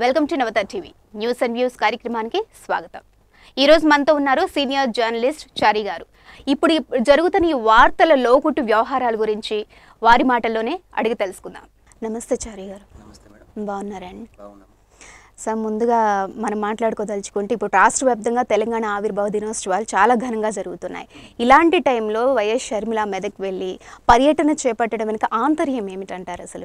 Welcome to Navata TV news and views కార్యక్రమానికి స్వాగతం ఈ రోజు మనతో ఉన్నారు సీనియర్ జర్నలిస్ట్ చారి గారు ఇప్పుడు ఈ జరుగుతున్న ఈ వార్తల లోకుట్టు వ్యవహారాల గురించి వారి మాటల్లోనే అడిగి తెలుసుకుందాం నమస్తే చారి గారు నమస్తే మేడం బాగున్నారండి బాగున్నాము సార్ ముందుగా మనం మాట్లాడుకోదలుచుకుంటే ఇప్పుడు రాష్ట్ర వ్యాప్తంగా తెలంగాణ ఆవిర్భావ దినోత్సవాలు చాలా ఘనంగా జరుగుతున్నాయి ఇలాంటి టైంలో వైఎస్ షర్మిల మెదక్ వెళ్ళి పర్యటన చేపట్టడం వెనుక ఆంతర్యం ఏమిటంటారు అసలు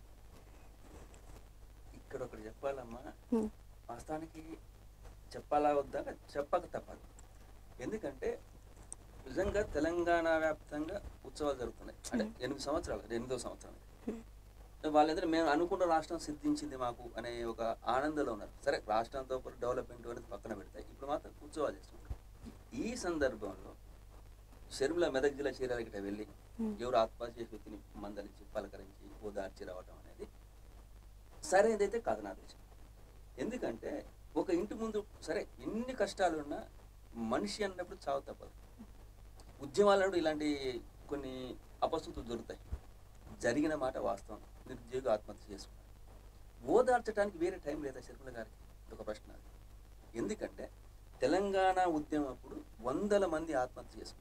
ఇక్కడ ఒకటి చెప్పాలమ్మా హ్మ్. వాస్తవానికి చెప్పాలా వద్దా చెప్పక తప్పదు ఎందుకంటే నిజంగా తెలంగాణ వ్యాప్తంగా ఉత్సవాలు జరుగుతున్నాయి అంటే ఎనిమిది సంవత్సరాలు ఎనిమిదో సంవత్సరం వాళ్ళందరూ మేము అనుకున్న రాష్ట్రం సిద్ధించింది మాకు అనే ఒక ఆనందంలో ఉన్నారు సరే రాష్ట్రంతో పాటు డెవలప్మెంట్ అనేది పక్కన పెడతాయి ఇప్పుడు మాత్రం ఉత్సవాలు చేస్తుంటారు ఈ సందర్భంలో షర్మిల మెదక్ జిల్లా చీరాలకి వెళ్ళి ఎవరు ఆత్మహత్య చేసి వ్యక్తిని మందలించి పలకరించి ఓదార్చి రావడం అనేది సరైనదైతే కాదు నా దేశం ఎందుకంటే ఒక ఇంటి ముందు సరే ఎన్ని కష్టాలున్నా మనిషి అన్నప్పుడు చావు తప్పదు ఉద్యమాలు అన్నప్పుడు ఇలాంటి కొన్ని అపస్థితులు దొరుకుతాయి జరిగిన మాట వాస్తవం నిరుద్యోగ ఆత్మహత్య చేసుకున్నారు ఓదార్చడానికి వేరే టైం లేదా శర్మల గారికి ఒక ప్రశ్న అది ఎందుకంటే తెలంగాణ ఉద్యమం అప్పుడు వందల మంది ఆత్మహత్య చేసుకున్నారు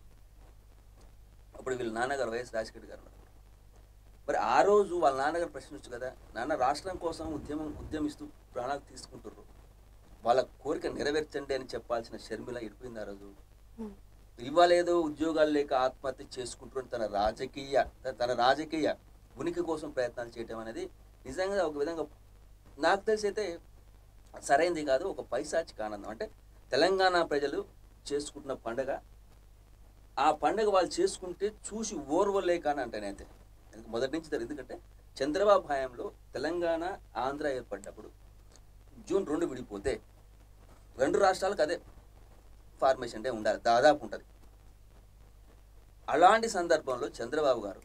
అప్పుడు వీళ్ళ నాన్నగారు వైఎస్ రాజశేఖర్ గారు ఉన్నారు మరి ఆ రోజు వాళ్ళ నాన్నగారు ప్రశ్నించు కదా నాన్న రాష్ట్రం కోసం ఉద్యమం ఉద్యమిస్తూ ప్రాణాలు తీసుకుంటుర్రు వాళ్ళ కోరిక నెరవేర్చండి అని చెప్పాల్సిన షర్మిల ఇడిపోయింది ఆ రోజు ఇవ్వలేదో ఉద్యోగాలు లేక ఆత్మహత్య చేసుకుంటున్న తన రాజకీయ తన రాజకీయ ఉనికి కోసం ప్రయత్నాలు చేయటం అనేది నిజంగా ఒక విధంగా నాకు తెలిసి అయితే సరైనది కాదు ఒక పైశాచిక ఆనందం అంటే తెలంగాణ ప్రజలు చేసుకుంటున్న పండగ ఆ పండగ వాళ్ళు చేసుకుంటే చూసి ఓర్వలేక అని అంటే నేనైతే ఎందుకు మొదటి నుంచి తెలియదు ఎందుకంటే చంద్రబాబు హయాంలో తెలంగాణ ఆంధ్ర ఏర్పడ్డప్పుడు జూన్ రెండు విడిపోతే రెండు రాష్ట్రాలకు అదే ఫార్మేషన్ డే ఉండాలి దాదాపు ఉంటుంది అలాంటి సందర్భంలో చంద్రబాబు గారు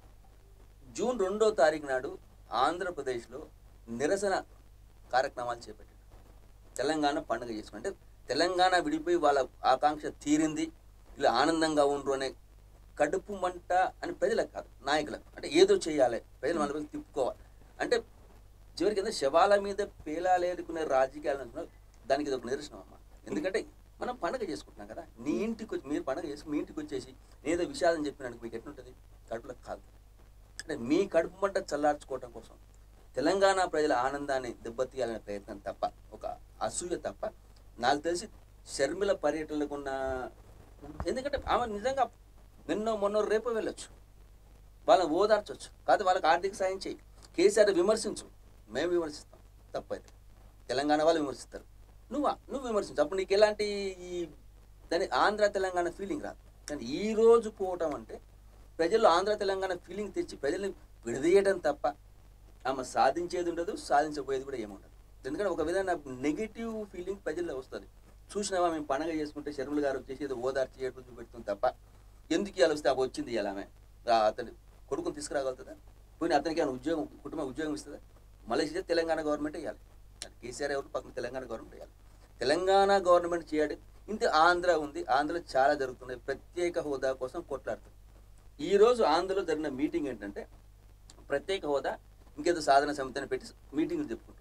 జూన్ రెండో తారీఖు నాడు ఆంధ్రప్రదేశ్లో నిరసన కార్యక్రమాలు చేపట్టారు తెలంగాణ పండుగ చేసుకుంటే తెలంగాణ విడిపోయి వాళ్ళ ఆకాంక్ష తీరింది ఇలా ఆనందంగా ఉండరు అనే కడుపు మంట అని ప్రజలకు కాదు నాయకులకు అంటే ఏదో చేయాలి ప్రజలు మన వైపు తిప్పుకోవాలి అంటే చివరికి కింద శవాల మీద పేలాలేరుకునే రాజకీయాలు అంటున్నారు దానికి ఇది ఒక నిదర్శనం అమ్మ ఎందుకంటే మనం పండగ చేసుకుంటున్నాం కదా నీ ఇంటికి వచ్చి మీరు పండగ చేసుకుని మీ ఇంటికి వచ్చేసి నేదో విషాదం చెప్పినానికి మీకు ఎట్లుంటుంది కడుపులకు కాదు అంటే మీ కడుపు మంట చల్లార్చుకోవటం కోసం తెలంగాణ ప్రజల ఆనందాన్ని దెబ్బతీయాలనే ప్రయత్నం తప్ప ఒక అసూయ తప్ప నాకు తెలిసి షర్మిల పర్యటనలకు ఉన్న ఎందుకంటే ఆమె నిజంగా నిన్నో మొన్నో రేపు వెళ్ళొచ్చు వాళ్ళని ఓదార్చొచ్చు కాదు వాళ్ళకి ఆర్థిక సాయం చేయి కేసీఆర్ విమర్శించు మేము విమర్శిస్తాం తప్పైతే తెలంగాణ వాళ్ళు విమర్శిస్తారు నువ్వా నువ్వు విమర్శించు అప్పుడు నీకు ఎలాంటి ఈ దాని ఆంధ్ర తెలంగాణ ఫీలింగ్ రాదు కానీ ఈ రోజు పోవటం అంటే ప్రజల్లో ఆంధ్ర తెలంగాణ ఫీలింగ్ తెచ్చి ప్రజల్ని విడదీయడం తప్ప ఆమె సాధించేది ఉండదు సాధించబోయేది కూడా ఏముండదు ఎందుకంటే ఒక విధంగా నెగిటివ్ ఫీలింగ్ ప్రజల్లో వస్తుంది చూసినావా మేము పండగ చేసుకుంటే శర్మల గారు వచ్చేసి ఏదో ఓదార్చి ఏడుపు చూపెడుతుంది తప్ప ఎందుకు ఇవాళ వస్తే అవి వచ్చింది ఇవ్వాలమే అతని కొడుకుని తీసుకురాగలుగుతుందా పోయిన అతనికి ఏమైనా ఉద్యోగం కుటుంబం ఉద్యోగం ఇస్తుందా మలేషియా తెలంగాణ గవర్నమెంట్ ఇవ్వాలి అది కేసీఆర్ ఎవరు పక్కన తెలంగాణ గవర్నమెంట్ ఇవ్వాలి తెలంగాణ గవర్నమెంట్ చేయడం ఇంత ఆంధ్ర ఉంది ఆంధ్రలో చాలా జరుగుతున్నాయి ప్రత్యేక హోదా కోసం కొట్లాడుతుంది ఈ రోజు ఆంధ్రలో జరిగిన మీటింగ్ ఏంటంటే ప్రత్యేక హోదా ఇంకేదో సాధన సమితిని పెట్టి మీటింగ్లు చెప్పుకుంటారు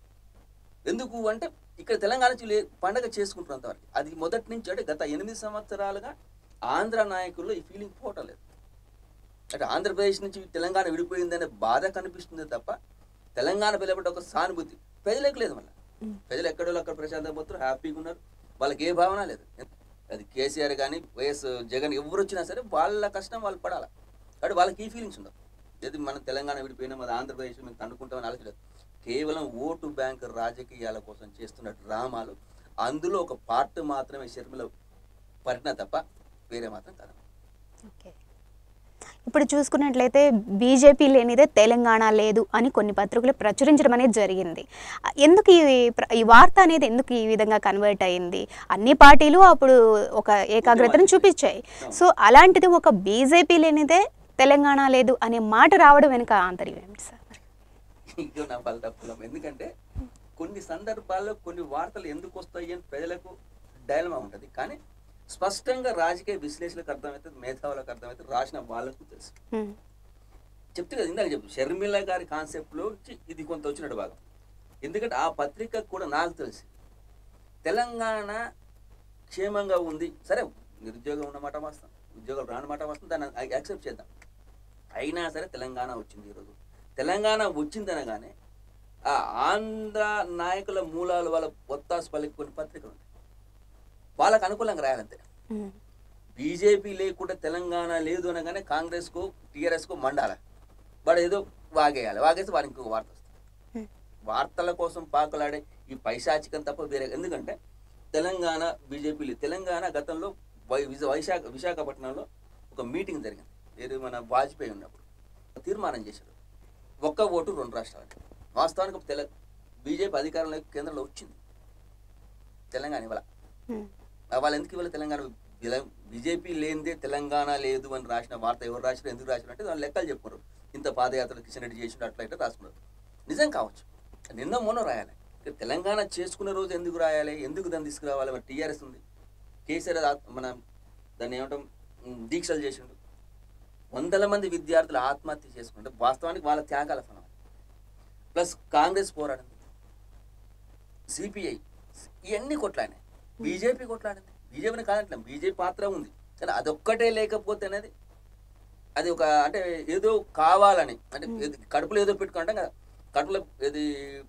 ఎందుకు అంటే ఇక్కడ తెలంగాణ నుంచి లే- పండగ చేసుకుంటున్నారు అంతవరకు అది మొదటి నుంచి అంటే గత ఎనిమిది సంవత్సరాలుగా ఆంధ్ర నాయకుల్లో ఈ ఫీలింగ్ పోవటం లేదు అంటే ఆంధ్రప్రదేశ్ నుంచి తెలంగాణ విడిపోయిందనే బాధ కనిపిస్తుంది తప్ప తెలంగాణ పిలబడి ఒక సానుభూతి ప్రజలకు లేదు మళ్ళీ ప్రజలు ఎక్కడో అక్కడ ప్రశాంతంగా పోతారు హ్యాపీగా ఉన్నారు వాళ్ళకి ఏ భావన లేదు అది కేసీఆర్ కానీ వైఎస్ జగన్ ఎవరు వచ్చినా సరే వాళ్ళ కష్టం వాళ్ళు పడాలి కాబట్టి వాళ్ళకి ఈ ఫీలింగ్స్ ఉండవు ఏది మనం తెలంగాణ విడిపోయినా మన ఆంధ్రప్రదేశ్ మేము తండుకుంటామని ఆలోచలేదు కేవలం ఓటు బ్యాంక్ రాజకీయాల కోసం చేస్తున్న డ్రామాలు అందులో ఒక పార్ట్ మాత్రమే షర్మిల పడిన తప్ప వేరే మాత్రం కాదు ఓకే ఇప్పుడు చూసుకున్నట్లయితే బీజేపీ లేనిదే తెలంగాణ లేదు అని కొన్ని పత్రికలు ప్రచురించడం అనేది జరిగింది ఎందుకు ఈ ప్ర- ఈ వార్త అనేది ఎందుకు ఈ విధంగా కన్వర్ట్ అయింది అన్ని పార్టీలు అప్పుడు ఒక ఏకాగ్రతను చూపించాయి సో అలాంటిది ఒక బీజేపీ లేనిదే తెలంగాణ లేదు అనే మాట రావడం వెనుక ఆంతర్యం ఏమిటి సార్ మరి? ఇదో నా వాళ్ళ తప్పులం ఎందుకంటే కొన్ని సందర్భాల్లో కొన్ని వార్తలు ఎందుకు వస్తాయి అని ప్రజలకు డైలమా ఉంటుంది కానీ స్పష్టంగా రాజకీయ విశ్లేషణలకు అర్థమవుతుంది మేధావులకు అర్థమవుతుంది రాసిన వాళ్ళకు తెలుసు ఉమ్, చెప్తే కదా ఇందాక చెప్పు షర్మిల గారి కాన్సెప్ట్లో ఇది కొంత వచ్చినట్టు భాగం ఎందుకంటే ఆ పత్రిక కూడా నాకు తెలిసి తెలంగాణ క్షేమంగా ఉంది సరే నిరుద్యోగం ఉన్నమాట వాస్తవం ఉద్యోగాలు రానమాట వాస్తవం దాన్ని యాక్సెప్ట్ చేద్దాం అయినా సరే తెలంగాణ వచ్చింది ఈరోజు తెలంగాణ వచ్చిందనగానే ఆ ఆంధ్ర నాయకుల మూలాలు వాళ్ళ ఒత్తాసు పలికి కొన్ని పత్రికలు ఉంటాయి వాళ్ళకు అనుకూలంగా రాయాలంతే ఉమ్, బీజేపీ లేకుండా తెలంగాణ లేదు అనగానే కాంగ్రెస్కు టీఆర్ఎస్కు మండాల వాడు ఏదో వాగేయాలి వాగేసి వాడికి ఇంకొక వార్త వస్తుంది ఉమ్, వార్తల కోసం పాకులాడే ఈ పైశాచికం తప్ప వేరే ఎందుకంటే తెలంగాణ బీజేపీ లేదు తెలంగాణ గతంలో వై విజ- వైశాఖ విశాఖపట్నంలో ఒక మీటింగ్ జరిగింది ఏది మన వాజ్పేయి ఉన్నప్పుడు ఒక తీర్మానం చేశారు ఒక్క ఓటు రెండు రాష్ట్రాలు వాస్తవానికి తెల బీజేపీ అధికారంలో కేంద్రంలో వచ్చింది తెలంగాణ ఇవాళ ఉమ్, వాళ్ళు ఎందుకు ఇవాళ తెలంగాణ బిల- బీజేపీ లేనిదే తెలంగాణ లేదు అని రాసిన వార్త ఎవరు రాసినా ఎందుకు రాసిన అంటే వాళ్ళు లెక్కలు చెప్పుకోరు ఇంత పాదయాత్రలు కిషన్ రెడ్డి చేసిన అట్లా ఇట్లా రాసుకున్నారు నిజం కావచ్చు నిన్న మొన్న రాయాలి ఇక తెలంగాణ చేసుకునే రోజు ఎందుకు రాయాలి ఎందుకు దాన్ని తీసుకురావాలి మరి టీఆర్ఎస్ ఉంది కేసీఆర్ ఆ- మన దాన్ని ఏమంటాం ఉమ్, దీక్షలు చేసిండు వందల మంది విద్యార్థులు ఆత్మహత్య చేసుకుంటే వాస్తవానికి వాళ్ళ త్యాగాల ఫలం ప్లస్ కాంగ్రెస్ పోరాడింది సిపిఐ ఇవన్నీ కొట్లాడినాయి బీజేపీ కొట్లాడింది బీజేపీని కాదంటే బీజేపీ పాత్ర ఉంది కానీ అదొక్కటే లేకపోతే అనేది అది ఒక అంటే ఏదో కావాలని అంటే ఏది- కడుపులో ఏదో పెట్టుకుంటాం కదా కడుపులో ఏది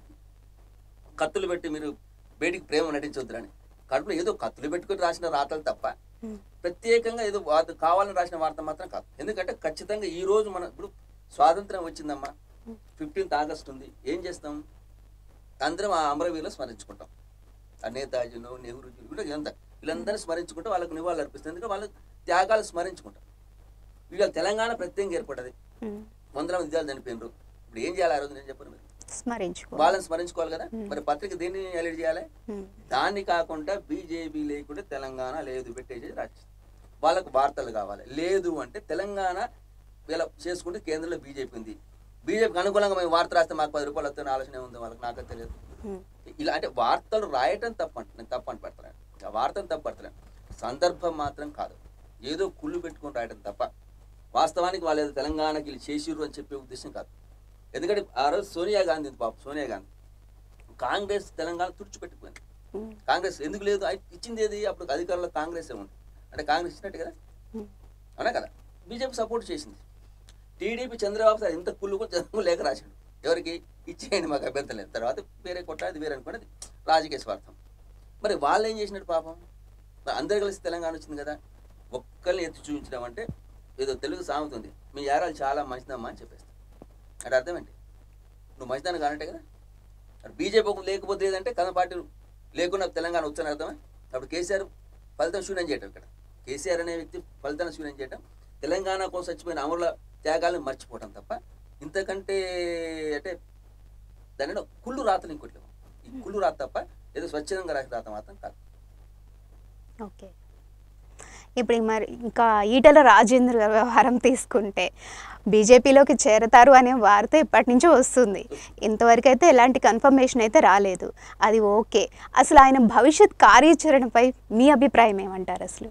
కత్తులు పెట్టి మీరు బయటికి ప్రేమ నటించొద్దురని కడుపులో ఏదో కత్తులు పెట్టుకుని రాసిన రాతలు తప్ప ఉమ్, ప్రత్యేకంగా ఏదో వా- కావాలని రాసిన వార్త మాత్రం కాదు ఎందుకంటే ఖచ్చితంగా ఈ రోజు మన ఇప్పుడు స్వాతంత్రం వచ్చిందమ్మా ఫిఫ్టీన్త్ ఆగస్ట్ ఉంది ఏం చేస్తాం అందరం ఆ అమరవీరులు స్మరించుకుంటాం ఆ నేతాజీను నెహ్రూజీ కూడా ఇదంతా వీళ్ళందరూ స్మరించుకుంటే వాళ్ళకు నివాళులు అర్పిస్తుంది ఎందుకంటే వాళ్ళ త్యాగాలు స్మరించుకుంటాం వీళ్ళ తెలంగాణ ప్రత్యేకంగా ఏర్పడ్డది ఉమ్, వందల మంది విద్యార్థులు చనిపోయినారు ఇప్పుడు ఏం చేయాలి ఆ రోజు నేను చెప్పను మీరు స్మరించుకో వాళ్ళని స్మరించుకోవాలి కదా మరి పత్రిక దేన్ని ఎలిట్ చేయాలి ఉమ్, దాన్ని కాకుండా బీజేపీ లేకుండా తెలంగాణ లేదు పెట్టేసి రాసి వాళ్ళకు వార్తలు కావాలి లేదు అంటే తెలంగాణ వీళ్ళ చేసుకుంటే కేంద్రంలో బీజేపీ ఉంది బీజేపీకి అనుకూలంగా మేము వార్త రాస్తే మాకు పది రూపాయలు వస్తున్న ఆలోచన ఉంది వాళ్ళకి నాకు తెలియదు ఉమ్, ఇలా అంటే వార్తలు రాయటం తప్పంట నేను తప్పని పెడతాను ఆ వార్తను తప్పు పెడతాను సందర్భం మాత్రం కాదు ఏదో కుళ్ళు పెట్టుకొని రాయటం తప్ప వాస్తవానికి వాళ్ళు ఏదో తెలంగాణకి వీళ్ళు చేసిర్రు అని చెప్పే ఉద్దేశం కాదు ఎందుకంటే ఆ రోజు సోనియా గాంధీ ఉంది పాపం సోనియా గాంధీ కాంగ్రెస్ తెలంగాణ తుడిచిపెట్టిపోయింది ఉమ్, కాంగ్రెస్ ఎందుకు లేదు అయి- ఇచ్చింది ఏది అప్పుడు అధికారంలో కాంగ్రెస్ ఉంది అంటే కాంగ్రెస్ ఇచ్చినట్టు కదా ఉమ్, అవునా కదా బీజేపీ సపోర్ట్ చేసింది టీడీపీ చంద్రబాబు సార్ ఇంత కుళ్ళు కూడా చంద్రబాబు లేఖ రాశాడు ఎవరికి ఇచ్చేయండి మాకు అభ్యంతరం లేదు తర్వాత వేరే కొట్లాది వేరే అనుకున్నది రాజకీయ స్వార్థం మరి వాళ్ళు ఏం చేసినట్టు పాపం మరి అందరు కలిసి తెలంగాణ వచ్చింది కదా ఒక్కరిని ఎత్తి చూపించడం అంటే ఏదో తెలుగు సాగుతుంది మీ యారాలు చాలా మంచిదమ్మా అని చెప్పేస్తాం అంటే అర్థం ఏంటి నువ్వు మంచిదాన్ని కానంటే కదా అక్కడ బీజేపీ ఒక లేకపోతే ఏదంటే కథ పార్టీ లేకుండా తెలంగాణ వచ్చని అర్థమే అప్పుడు కేసీఆర్ ఫలితం శూన్యం చేయటం ఇక్కడ కేసీఆర్ అనే వ్యక్తి ఫలితాన్ని శూన్యం చేయటం తెలంగాణ కోసం చచ్చిపోయిన అమరుల త్యాగాలను మర్చిపోవటం తప్ప ఇంతకంటే అంటే దాని కుళ్ళు రాతలు ఇంకోటి లేవు. ఈ కుళ్ళు రాత తప్ప ఏదో స్వచ్ఛందంగా రాసిన రాత మాత్రం కాదు ఓకే ఇప్పుడు మరి ఇంకా ఈటల రాజేంద్ర గారి వ్యవహారం తీసుకుంటే బీజేపీలోకి చేరతారు అనే వార్త ఇప్పటి నుంచో వస్తుంది ఇంతవరకు అయితే ఎలాంటి కన్ఫర్మేషన్ అయితే రాలేదు అది ఓకే అసలు ఆయన భవిష్యత్ కార్యాచరణపై మీ అభిప్రాయం ఏమంటారు అసలు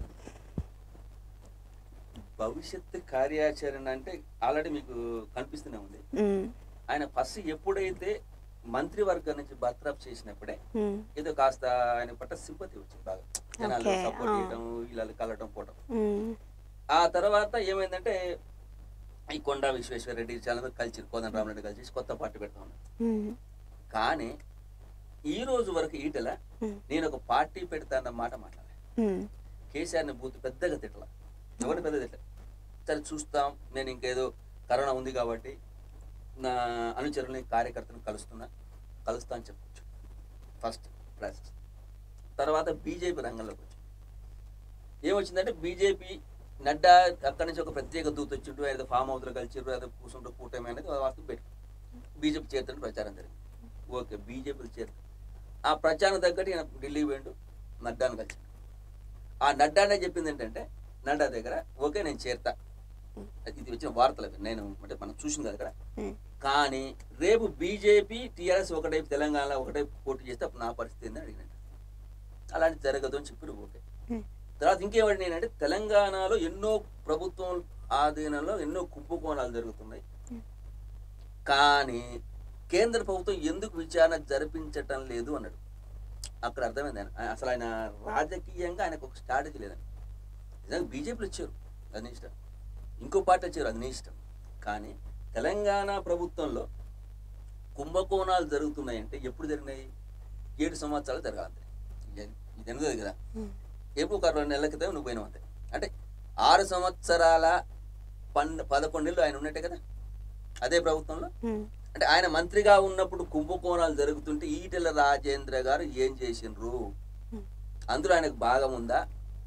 భవిష్యత్తు కార్యాచరణ అంటే ఆల్రెడీ మీకు కనిపిస్తూనే ఉంది ఉమ్, ఆయన ఫస్ట్ ఎప్పుడైతే మంత్రివర్గం నుంచి బర్తరఫ్ చేసినప్పుడే ఉమ్, ఏదో కాస్త ఆయన పట్ల సింపతి వచ్చింది బాగా జనాలు Okay, సపోర్ట్ ఆ. చేయడం వీళ్ళు కలవడం పోవడం ఉమ్, ఆ తర్వాత ఏమైందంటే ఈ కొండా విశ్వేశ్వర రెడ్డి చాలా మంది కలిసి కోదండ రామరెడ్డి కలిసి కొత్త పార్టీ పెడతా ఉన్నారు ఉమ్, కానీ ఈ రోజు వరకు ఈటల ఉమ్, నేను ఒక పార్టీ పెడతాన్న మాట మాట్లాడాలి ఉమ్, కేసీఆర్ని బూత్ పెద్దగా తిట్టల ఎవరిని పెద్ద తిట్ల సరే చూస్తాం నేను ఇంకేదో కరోనా ఉంది కాబట్టి నా అనుచరుల్ని కార్యకర్తలను కలుస్తున్నా కలుస్తా అని చెప్పొచ్చు ఫస్ట్ ప్రాసెస్ తర్వాత బీజేపీ రంగంలోకి వచ్చి ఏమొచ్చిందంటే బీజేపీ నడ్డా అక్కడి నుంచి ఒక ప్రత్యేక దూత వచ్చిండు ఏదో ఫామ్ హౌస్లో కలిసిర్రు ఏదో కూర్చుంటూ కూటమి అనేది వాస్తవం పెట్టి బీజేపీ చేరుతున్న ప్రచారం జరిగింది ఓకే బీజేపీకి చేరు ఆ ప్రచారం తగ్గట్టు ఈయన ఢిల్లీ పోయిండు నడ్డాను కలిసి ఆ నడ్డానే చెప్పింది ఏంటంటే నడ్డా దగ్గర ఓకే నేను చేరుతా ఇది వచ్చిన వార్తలు అవి. నేను అంటే మనం చూసింది కదా ఇక్కడ ఉమ్, కానీ రేపు బీజేపీ టీఆర్ఎస్ ఒకటైపు తెలంగాణలో ఒకటైపు పోటీ చేస్తే అప్పుడు నా పరిస్థితి ఏందని అడిగినట్టు అలాంటి జరగదు అని చెప్పి ఓకే ఉమ్, తర్వాత ఇంకేమంటే నేనంటే తెలంగాణలో ఎన్నో ప్రభుత్వం ఆధీనంలో ఎన్నో కుంభకోణాలు జరుగుతున్నాయి Hmm. కానీ కేంద్ర ప్రభుత్వం ఎందుకు విచారణ జరిపించటం లేదు అన్నాడు అక్కడ అర్థమైంది ఆయన ఆయన- అసలు ఆయన రాజకీయంగా ఆయనకు ఒక స్ట్రాటజీ లేదండి నిజంగా బీజేపీలు వచ్చారు అది నీ ఇష్టం ఇంకో పార్టీ వచ్చారు అది నీ ఇష్టం కానీ తెలంగాణ ప్రభుత్వంలో కుంభకోణాలు జరుగుతున్నాయంటే ఎప్పుడు జరిగినాయి ఏడు సంవత్సరాలు జరగాలంతే ఇది- ఇది ఎనిమిది కదా ఉమ్. ఎప్పుడు ఒక రెండు నెలల క్రితం నువ్వు పోయినావు అంతే అంటే ఆరు సంవత్సరాల పన్ పదకొండేళ్ళు ఆయన ఉన్నట్టే కదా అదే ప్రభుత్వంలో ఉమ్. అంటే ఆయన మంత్రిగా ఉన్నప్పుడు కుంభకోణాలు జరుగుతుంటే ఈటెల రాజేంద్ర గారు ఏం చేసిండ్రు ఉమ్. అందులో ఆయనకు భాగం ఉందా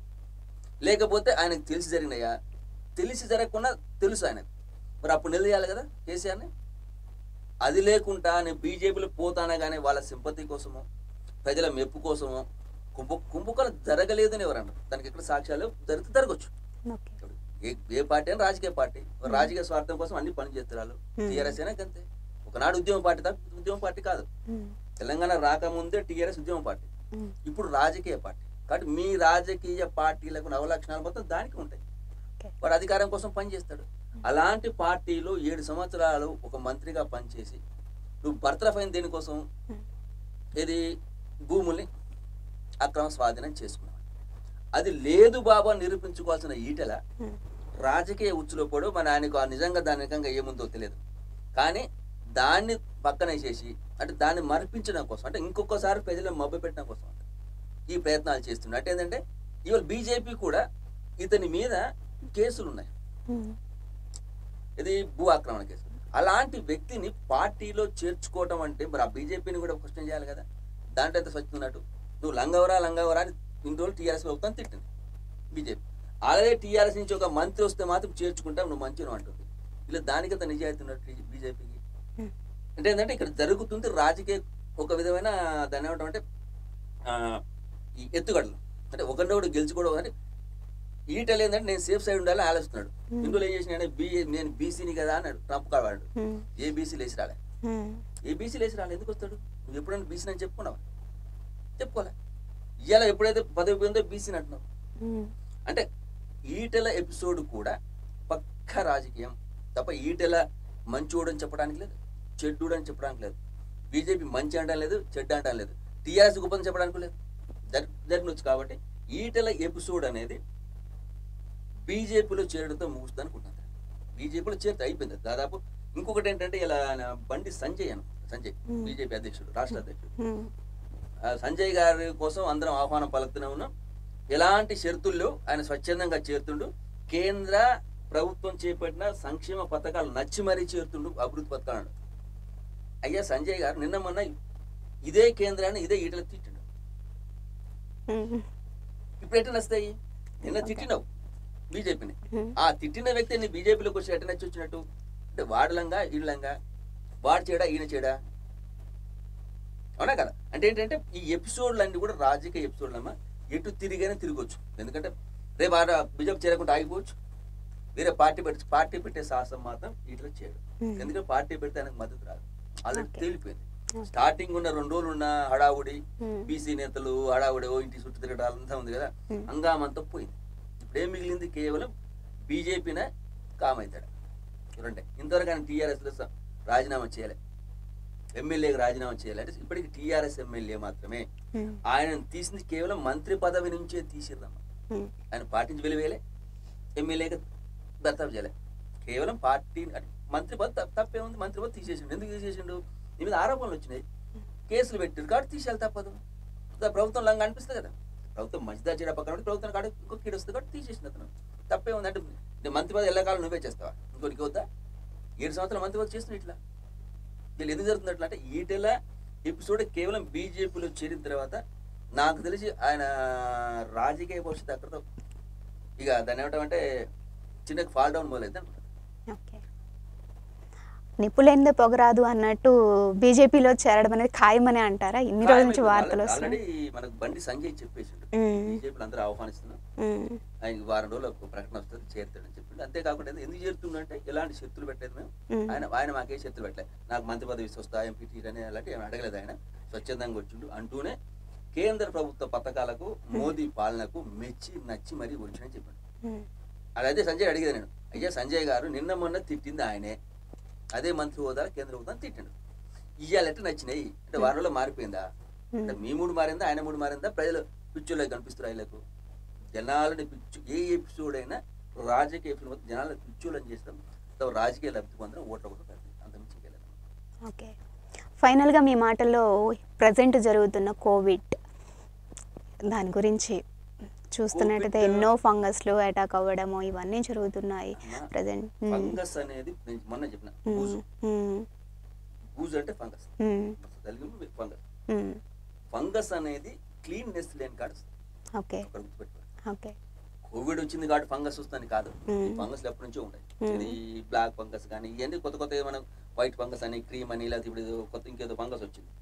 లేకపోతే ఆయనకు తెలిసి జరిగినాయా తెలిసి జరగకుండా తెలుసు ఆయనకు మరి అప్పుడు నిలదీయాలి కదా కేసీఆర్ని అది లేకుండా నేను బీజేపీలో పోతానా కానీ వాళ్ళ సింపతి కోసమో ప్రజల మెప్పు కోసమో కుంభ కుంభకోణం జరగలేదని ఎవరు అన్నారు దానికి ఎక్కడ సాక్ష్యాలు జరిగితే జరగచ్చు ఓకే ఏ ఏ పార్టీ అని రాజకీయ పార్టీ రాజకీయ స్వార్థం కోసం అన్ని పని చేస్తున్నారు Hmm. టీఆర్ఎస్ అయినా అంతే ఒకనాడు ఉద్యమ పార్టీ తప్ప ఉద్యమ పార్టీ కాదు ఉమ్. తెలంగాణ రాకముందే టీఆర్ఎస్ ఉద్యమ పార్టీ ఉమ్. ఇప్పుడు రాజకీయ పార్టీ కాబట్టి మీ రాజకీయ పార్టీలకు నవలక్షణాలు మొత్తం దానికి ఉంటాయి ఓకే వాడు అధికారం కోసం పనిచేస్తాడు అలాంటి పార్టీలో ఏడు సంవత్సరాలు ఒక మంత్రిగా పనిచేసి నువ్వు బర్తరఫ్ అయిన దేనికోసం ఉమ్. ఇది భూముల్ని అక్రమ స్వాధీనం చేసుకున్నావు అది లేదు బాబా నిరూపించుకోవాల్సిన ఈటెల ఉమ్. రాజకీయ ఉచ్చులో పడు మన ఆయనకు ఆ నిజంగా దాని నిజంగా ఏముందో తెలియదు కానీ దాన్ని పక్కనేసేసి అంటే దాన్ని మరిపించడం కోసం అంటే ఇంకొకసారి ప్రజలను మభ్య పెట్టడం కోసం అంట. ఈ ప్రయత్నాలు చేస్తున్నాడు అంటే ఏంటంటే ఇవాళ బీజేపీ కూడా ఇతని మీద కేసులు ఉన్నాయి ఉమ్. ఇది భూ ఆక్రమణ కేసు అలాంటి వ్యక్తిని పార్టీలో చేర్చుకోవటం అంటే మరి ఆ బీజేపీని కూడా క్వశ్చన్ చేయాలి కదా దాంట్లో అయితే స్వచ్ఛతున్నట్టు నువ్వు లంగవరా లంగవరా అని ఇన్ని రోజులు టీఆర్ఎస్ ప్రభుత్వం తిట్టింది బీజేపీ అలాగే టీఆర్ఎస్ నుంచి ఒక మంత్రి వస్తే మాత్రం చేర్చుకుంటాం నువ్వు మంచిగా అంటుంది ఇలా దానికంత నిజాయితీ ఉన్నట్టు బీజేపీకి ఉమ్. అంటే ఏంటంటే ఇక్కడ జరుగుతుంది రాజకీయ ఒక విధమైన దాన్ని ఏమంటాం అంటే ఆ, ఈ ఎత్తుగడలు అంటే ఒకరినొకడు గెలుచుకోవడం అంటే ఈటలు ఏంటంటే నేను సేఫ్ సైడ్ ఉండాలని ఆలోచిస్తున్నాడు Hmm. ఇందులో ఏం చేసిన బీ నేను బీసీని కదా అన్నాడు ట్రంప్ కావాడు ఉమ్. ఏ బీసీ లేచి రాలే ఉమ్. ఏ బీసీ లేచి రాలే ఎందుకు వస్తాడు నువ్వు ఎప్పుడైనా బీసీని అని చెప్పుకున్నావా చెప్పుకోలే ఇవాళ ఎప్పుడైతే పదవి పోయిందో బీసీని అంటున్నావు ఉమ్. అంటే ఈటెల ఎపిసోడ్ కూడా పక్క రాజకీయం తప్ప ఈటెల మంచోడు అని చెప్పడానికి లేదు చెడ్డోడు అని చెప్పడానికి లేదు బీజేపీ మంచి అంటం లేదు చెడ్డ అంటం లేదు టీఆర్ఎస్ గొప్పని చెప్పడానికి లేదు జరి జరిగినొచ్చు కాబట్టి ఈటెల ఎపిసోడ్ అనేది బీజేపీలో చేరడంతో ముగుస్తుంది అనుకుంటున్నాను బీజేపీలో చేరితే అయిపోయింది దాదాపు ఇంకొకటి ఏంటంటే ఇలా ఆయన బండి సంజయ్ అను సంజయ్ Hmm. బీజేపీ అధ్యక్షుడు రాష్ట్ర అధ్యక్షుడు ఉమ్. ఆ సంజయ్ గారి కోసం అందరం ఆహ్వానం పలుకుతూనే ఉన్నాం ఎలాంటి షరతుల్లో ఆయన స్వచ్ఛందంగా చేరుతుండు కేంద్ర ప్రభుత్వం చేపట్టిన సంక్షేమ పథకాలు నచ్చి మరీ చేరుతుండు అభివృద్ధి పథకాలు అయ్యా సంజయ్ గారు నిన్న మొన్న ఇదే కేంద్రాన్ని ఇదే ఈటలు తిట్టిండు ఉమ్. ఇప్పుడు ఎట్లా నస్తాయి నిన్న తిట్టినావు బీజేపీని ఉమ్. ఆ తిట్టిన వ్యక్తిని బీజేపీలోకి వచ్చి ఎట్లా నచ్చి వచ్చినట్టు అంటే వాడలంగా ఈళ్ళంగా వాడు చేయడా ఈయన చేయడా అవునా కదా అంటే ఏంటంటే ఈ ఎపిసోడ్లు అన్ని కూడా రాజకీయ ఎపిసోడ్లు అమ్మా ఎటు తిరిగైనా తిరగొచ్చు ఎందుకంటే రేపు ఆడ బీజేపీ చేరకుండా ఆగిపోవచ్చు వేరే పార్టీ పెట్టి పార్టీ పెట్టే సాహసం మాత్రం ఇట్లా చేయడు Hmm. ఎందుకంటే పార్టీ పెడితే ఆయనకు మద్దతు రాదు ఆల్రెడీ Okay. తేలిపోయింది Okay. స్టార్టింగ్ ఉన్న రెండు రోజులు ఉన్న హడావుడి ఉమ్. బీసీ నేతలు హడావుడి ఓ ఇంటి చుట్టూ తిరగడం అంతా ఉంది కదా Hmm. హంగామంతా పోయింది ఇప్పుడు ఏం మిగిలింది కేవలం బీజేపీనే కామవుతాడు చూడండి ఇంతవరకు ఆయన టీఆర్ఎస్ రాజీనామా చేయలే ఎమ్మెల్యేకి రాజీనామా చేయాలి అంటే ఇప్పటికి టీఆర్ఎస్ ఎమ్మెల్యే మాత్రమే ఉమ్. ఆయన తీసింది కేవలం మంత్రి పదవి నుంచే తీసిర్రమ్మా ఉమ్. ఆయన పార్టీ నుంచి వెలివేయలే ఎమ్మెల్యేగా దర్తాపు చేయలే కేవలం పార్టీ అంటే మంత్రి పదవి తప్ప- తప్పే ఉంది మంత్రి పదవి తీసేసిండు ఎందుకు తీసేసిండు నీ మీద ఆరోపణలు వచ్చినాయి కేసులు పెట్టారు కాబట్టి తీసేయాలి తప్పదు ఇంకా ప్రభుత్వం లంగా అనిపిస్తుంది కదా ప్రభుత్వం మంచిదా చెడ పక్కన ఉంటే ప్రభుత్వం కాడ ఇంకో కీడు వస్తుంది కాబట్టి తీసేసింది అతను తప్పే ఉంది అంటే నీ మంత్రి పదవి ఎల్లకాలం నువ్వే చేస్తావా ఇంకోటికి వద్దా ఏడు సంవత్సరాల మంత్రి పదవి చేస్తున్నా ఇట్లా వీళ్ళు ఎందుకు జరుగుతుంది అట్లా అంటే ఈటెల ఎపిసోడ్ కేవలం బీజేపీలో చేరిన తర్వాత నాకు తెలిసి ఆయన రాజకీయ భవిష్యత్తు అక్కడతో ఇక దాన్ని ఏమంటామంటే చిన్న ఫాల్ డౌన్ మొదలైతే అనుకుంటా ఓకే నిపులైందే పొగరాదు అన్నట్టు బీజేపీలో చేరడం అనేది ఖాయమని అంటారా ఇన్ని రోజుల నుంచి వార్తలు ఆల్రెడీ వస్తున్నాయి మనకు బండి సంజయ్ చెప్పేసిండు ఉమ్. బీజేపీలు అందరూ ఆహ్వానిస్తున్నాం ఉమ్. ఆయనకి వారం రోజులు ఒక ప్రకటన వస్తుంది చేరుతాడని చెప్పిండు అంతేకాకుండా ఎందుకు చేరుతుండంటే ఎలాంటి శక్తులు పెట్టలేదు మేము ఉమ్. ఆయన ఆయన మాకే శక్తులు పెట్టలేదు నాకు మంత్రి పదవి వస్తా ఎంపీ టీర్ అని అలాంటి ఏమి అడగలేదు ఆయన స్వచ్ఛందంగా వచ్చిండు అంటూనే కేంద్ర ప్రభుత్వ పథకాలకు మోదీ పాలనకు మెచ్చి నచ్చి మరీ వచ్చినని చెప్పాడు ఉమ్. అదైతే సంజయ్ అడిగేది నేను అయ్యా సంజయ్ గారు నిన్న మొన్న తిట్టింది ఆయనే అదే మంత్రి హోదా కేంద్ర హోదా తిట్టిండు ఇవాళ ఎట్లా నచ్చినాయి అంటే వారంలో మారిపోయిందా అంటే మీ మూడు మారిందా ఆయన మూడు మారిందా ప్రజలు పిచ్చుల్లో కనిపిస్తారు వీళ్ళకు జనాలని పిచ్చు ఏ ఎపిసోడ్ అయినా రాజకీయ ఎపిసోడ్ మొత్తం జనాలను పిచ్చులని చేస్తాం తర్వాత రాజకీయ లబ్ధి పొందడం ఓట్ల కూడా కలిపి అంత మించి ఇంకేం లేదు. ఓకే ఫైనల్గా మీ మాటల్లో ప్రజెంట్ జరుగుతున్న కోవిడ్ దాని గురించి చూస్తున్నట్టయితే కోవిడ్ ఎన్నో ఫంగస్లు అటాక్ అవ్వడము ఇవన్నీ జరుగుతున్నాయి అమ్మా, ప్రజెంట్ ఫంగస్ అనేది నేను మొన్న చెప్పిన బూజు బూజు అంటే ఫంగస్ తెలుగు ఫంగస్ ఫంగస్ అనేది క్లీన్నెస్ లేని కాదు ఓకే ఒకటి గుర్తుపెట్టుకోండి ఓకే కోవిడ్ వచ్చింది కాబట్టి ఫంగస్ వస్తుంది కాదు మ్మ్. ఫంగస్ ఎప్పటి నుంచో ఉంటాయి మ్మ్. ఇది బ్లాక్ ఫంగస్ కానీ ఇవన్నీ కొత్త కొత్త మనం వైట్ ఫంగస్ అని క్రీమ్ అని లేకపోతే ఇప్పుడు ఏదో కొత్త ఇంకేదో ఫంగస్ వచ్చింది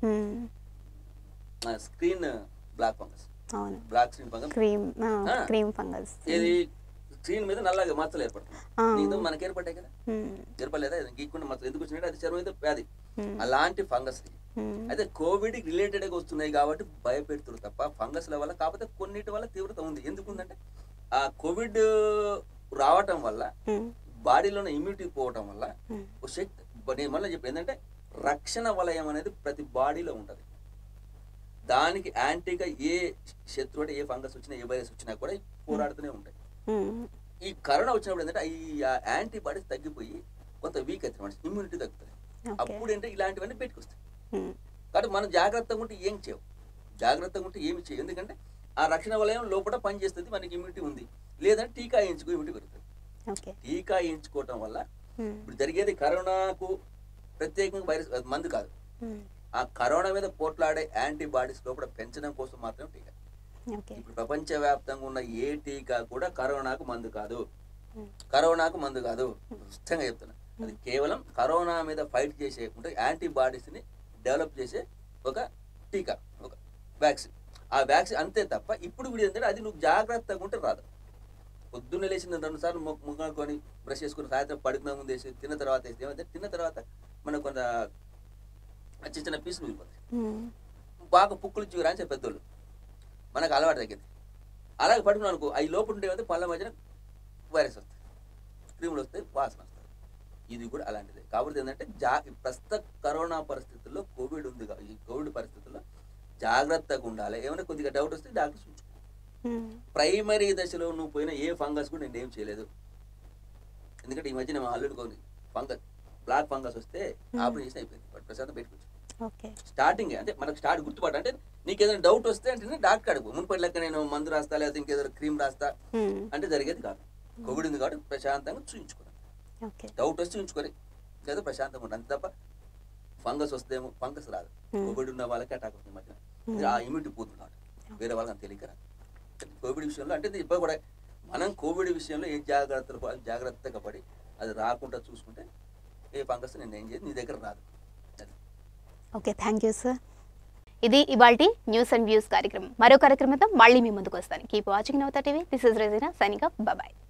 స్క్రీన్ బ్లాక్ ఫంగస్ అవును బ్లాక్ స్క్రీన్ ఫంగస్ క్రీమ్ ఆ. క్రీమ్ ఫంగస్ ఇది స్క్రీన్ మీద నల్లగా మచ్చలు ఏర్పడుతుంది ఆ. నీకు మనకి ఏర్పడ్డాయి కదా ఏర్పడలేదా ఇది గీక్కుండా మచ్చలు ఎందుకు వచ్చినట్టు అది చర్మం మీద వ్యాధి అలాంటి ఫంగస్ ఇది అయితే కోవిడ్ రిలేటెడ్ గా వస్తున్నాయి కాబట్టి భయపెడుతున్నారు తప్ప ఫంగస్ల వల్ల కాకపోతే కొన్నిటి వల్ల తీవ్రత ఉంది ఎందుకు ఉందంటే ఆ కోవిడ్ రావటం వల్ల బాడీలో ఉన్న ఇమ్యూనిటీ పోవటం వల్ల ఒక శక్తి బ- నేను మళ్ళీ చెప్పి ఏంటంటే రక్షణ వలయం అనేది ప్రతి బాడీలో ఉంటుంది దానికి యాంటీగా ఏ శత్రువు అంటే ఏ ఫంగస్ వచ్చినా ఏ వైరస్ వచ్చినా కూడా పోరాడుతూనే ఉంటాయి ఈ కరోనా వచ్చినప్పుడు ఏంటంటే ఈ యాంటీబాడీస్ తగ్గిపోయి కొంత వీక్ అవుతుంది మన ఇమ్యూనిటీ తగ్గుతుంది ఓకే అప్పుడు ఏంటంటే ఇలాంటివన్నీ పెట్టుకొస్తాయి కాబట్టి మనం జాగ్రత్తగా ఉంటే ఏం చేయవు జాగ్రత్తగా ఉంటే ఏమి చేయవు ఎందుకంటే ఆ రక్షణ వలయం లోపల పనిచేస్తుంది మనకి ఇమ్యూనిటీ ఉంది లేదంటే టీకా వేయించుకో ఇమ్యూనిటీ పెరుగుతుంది ఓకే టీకా వేయించుకోవటం వల్ల ఇప్పుడు జరిగేది కరోనాకు ప్రత్యేకంగా వైరస్ అది మందు కాదు ఆ కరోనా మీద పోట్లాడే యాంటీబాడీస్ లోపల పెంచడం కోసం మాత్రమే టీకా ఓకే ఇప్పుడు ప్రపంచవ్యాప్తంగా ఉన్న ఏ టీకా కూడా కరోనాకు మందు కాదు Hmm. కరోనాకు మందు కాదు స్పష్టంగా చెప్తున్నా అది కేవలం కరోనా మీద ఫైట్ చేసే అంటే యాంటీబాడీస్ ని డెవలప్ చేసే ఒక టీకా ఒక వ్యాక్సిన్ ఆ వ్యాక్సిన్ అంతే తప్ప ఇప్పుడు కూడా ఏంటంటే అది నువ్వు జాగ్రత్తగా ఉంటే రాదు పొద్దున్న లేచిన రెండు సార్లు ముగ్గుకొని బ్రష్ చేసుకుని సాయంత్రం పడుకున్న ముందు వేసి తిన్న తర్వాత వేసి ఏమంటే తిన్న తర్వాత మనకు కొంత చిన్న చిన్న పీసులు మిగిలిపోతాయి బాగా పుక్కులు చూరా అని చెప్పి పెద్దోళ్ళు మనకు అలవాటు తగ్గింది అలాగే పట్టుకున్నాను అనుకో అవి లోపల ఉంటే పళ్ళ మధ్యన వైరస్ వస్తాయి క్రిములు వస్తాయి వాసన వస్తాయి ఇది కూడా అలాంటిదే కాబట్టి ఏంటంటే జా ప్రస్తుత కరోనా పరిస్థితుల్లో కోవిడ్ ఉంది కా- ఈ కోవిడ్ పరిస్థితుల్లో జాగ్రత్తగా ఉండాలి ఏమైనా కొద్దిగా డౌట్ వస్తే డాక్టర్ చూసుకో ప్రైమరీ దశలో నువ్వు పోయిన ఏ ఫంగస్ కూడా నేను ఏం చేయలేదు ఎందుకంటే ఈ మధ్య మా అల్లుడు కొన్ని ఫంగస్ బ్లాక్ ఫంగస్ వస్తే ఆపరేషన్ చేసి అయిపోయింది వాడు ప్రశాంతం పెట్టుకోవచ్చు ఓకే స్టార్టింగ్ అంటే మనకు స్టార్ట్ గుర్తుపట్ట అంటే నీకు ఏదైనా డౌట్ వస్తే అంటే డాక్టర్ అడుగు మునుపటి లెక్క నేను మందు రాస్తా లేకపోతే ఇంకేదో క్రీమ్ రాస్తా అంటే జరిగేది కాదు కోవిడ్ ఉంది కాబట్టి ప్రశాంతంగా చూయించుకోవాలి ఓకే డౌట్ వస్తే చూయించుకొని లేదా ప్రశాంతంగా ఉంటుంది అంతే తప్ప ఫంగస్ వస్తేమో ఫంగస్ రాదు Hmm. కోవిడ్ ఉన్న వాళ్ళకి అటాక్ అవుతుంది మధ్య ఆ ఇమ్యూనిటీ పోతుంది కాబట్టి వేరే వాళ్ళకి అంత తెలియక రాదు. కోవిడ్ విషయంలో అంటే ఇది ఇప్పుడు కూడా మనం కోవిడ్ విషయంలో ఏ జాగ్రత్తలు ప- జాగ్రత్తగా పడి అది రాకుండా చూసుకుంటే ఏ ఫంగస్ నేను ఏం చేయదు నీ దగ్గర రాదు అది. ఓకే థ్యాంక్ యూ సార్ ఇది ఇవాల్టి న్యూస్ అండ్ వ్యూస్ కార్యక్రమం మరో కార్యక్రమంతో మళ్ళీ మీ ముందుకు వస్తాను keep watching Navatha TV this is Regina signing up bye